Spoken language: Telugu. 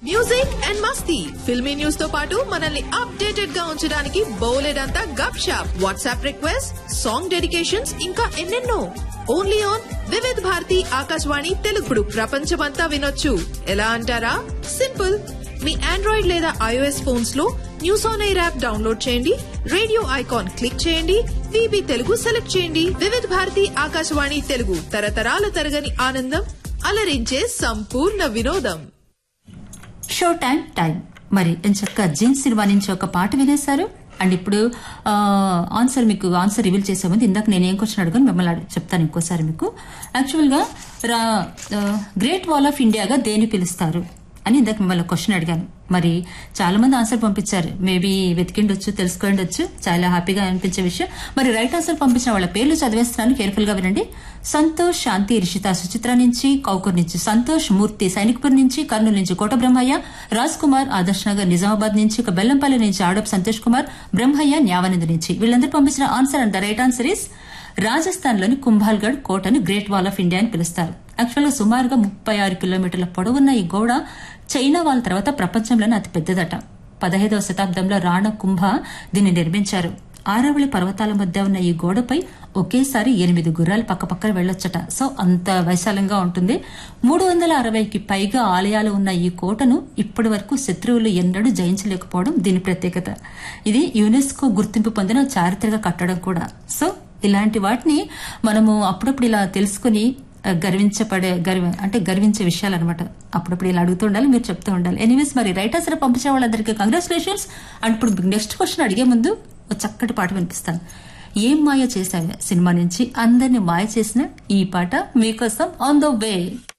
మ్యూజిక్ అండ్ మస్తీ ఫిల్మీ న్యూస్ తో పాటు మనల్ని అప్డేటెడ్ గా ఉంచడానికి బోలెడంతా గప్ షాప్ వాట్సాప్ రిక్వెస్ట్ సాంగ్ డెడికేషన్స్ ఇంకా ఎన్నెన్నో ఓన్లీ ఆన్ వివిధ్ భారతి ఆకాశవాణి తెలుగుడు ప్రపంచమంతా వినొచ్చు ఎలా అంటారా సింపుల్ మీ ఆండ్రాయిడ్ లేదా ఐఓఎస్ ఫోన్స్ లో news on air app download చేయండి రేడియో ఐకాన్ క్లిక్ చేయండి విబి తెలుగు సెలెక్ట్ చేయండి వివిధ భారతి ఆకాశవాణి తెలుగు తరతరాల తరగని ఆనందం అలరించే సంపూర్ణ వినోదం షో టైం టైం మరి ఎంచక్క జీన్స్ సినిమా నుంచి ఒక పాట వినేశారు అండ్ ఇప్పుడు ఆ, ఆన్సర్ మీకు ఆన్సర్ రివీల్ చేసే ముందు ఇందాక నేను ఏం క్వశ్చన్ అడుగుని మిమ్మల్ని అడుగు- చెప్తాను ఇంకోసారి మీకు యాక్చువల్ గా రా- ఆ, గ్రేట్ వాల్ ఆఫ్ ఇండియాగా దేని పిలుస్తారు అని ఇందాక మిమ్మల్ని క్వశ్చన్ అడిగాను మరి చాలా మంది ఆన్సర్ పంపించారు మేబీ వెతికిండొచ్చు తెలుసుకోండొచ్చు చాలా హ్యాపీగా అనిపించే విషయం మరి రైట్ ఆన్సర్ పంపించిన వాళ్ళ పేర్లు చదివేస్తున్నాను కేర్ఫుల్ గా వినండి సంతోష్ శాంతి రిషిత సుచిత్ర నుంచి కౌకూర్ నుంచి సంతోష్ మూర్తి సైనిక్పూర్ నుంచి కర్నూలు నుంచి కోట బ్రహ్మయ్య రాజ్ కుమార్ ఆదర్శ్ నగర్ నిజామాబాద్ నుంచి ఇక బెల్లంపల్లి నుంచి ఆడప్ సంతోష్ కుమార్ బ్రహ్మయ్య న్యావానంద్ నుంచి వీళ్ళందరూ పంపించిన answer and the right answer is Rajasthan లోని కుంభాల్గఢ్ కోటను గ్రేట్ వాల్ ఆఫ్ ఇండియా అని పిలుస్తారు యాక్చువల్ గా సుమారుగా ముప్పై ఆరు కిలోమీటర్ల పొడవున్న ఈ గోడ చైనా వాళ్ళ తర్వాత ప్రపంచంలోనే అతి పెద్దదట పదహైదవ శతాబ్దంలో రాణా కుంభ దీన్ని నిర్మించారు ఆరవళి పర్వతాల మధ్య ఉన్న ఈ గోడపై ఒకేసారి ఎనిమిది గుర్రాలు పక్కపక్కన వెళ్లొచ్చట సో అంత వైశాలంగా ఉంటుంది మూడు వందల అరవైకి పైగా ఆలయాలు ఉన్న ఈ కోటను ఇప్పటి వరకు శత్రువులు ఎన్నడూ జయించలేకపోవడం దీని ప్రత్యేకత ఇది యునెస్కో గుర్తింపు పొందిన చారిత్రక కట్టడం కూడా సో ఇలాంటి వాటిని మనము అప్పుడప్పుడు ఇలా తెలుసుకుని ఆ, గర్వించబడే గర్వ అంటే గర్వించే విషయాలు అనమాట అప్పుడప్పుడు ఇలా అడుగుతూ ఉండాలి మీరు చెప్తూ ఉండాలి ఎనీవేస్ మరి రైటర్స్ పంపించే వాళ్ళందరికీ కంగ్రాచులేషన్స్ అండ్ ఇప్పుడు నెక్స్ట్ క్వశ్చన్ అడిగే ముందు ఒక చక్కటి పాట వినిపిస్తాను ఏం మాయ చేశావే సినిమా నుంచి అందరిని మాయ చేసిన ఈ పాట మీకోసం ఆన్ ద వే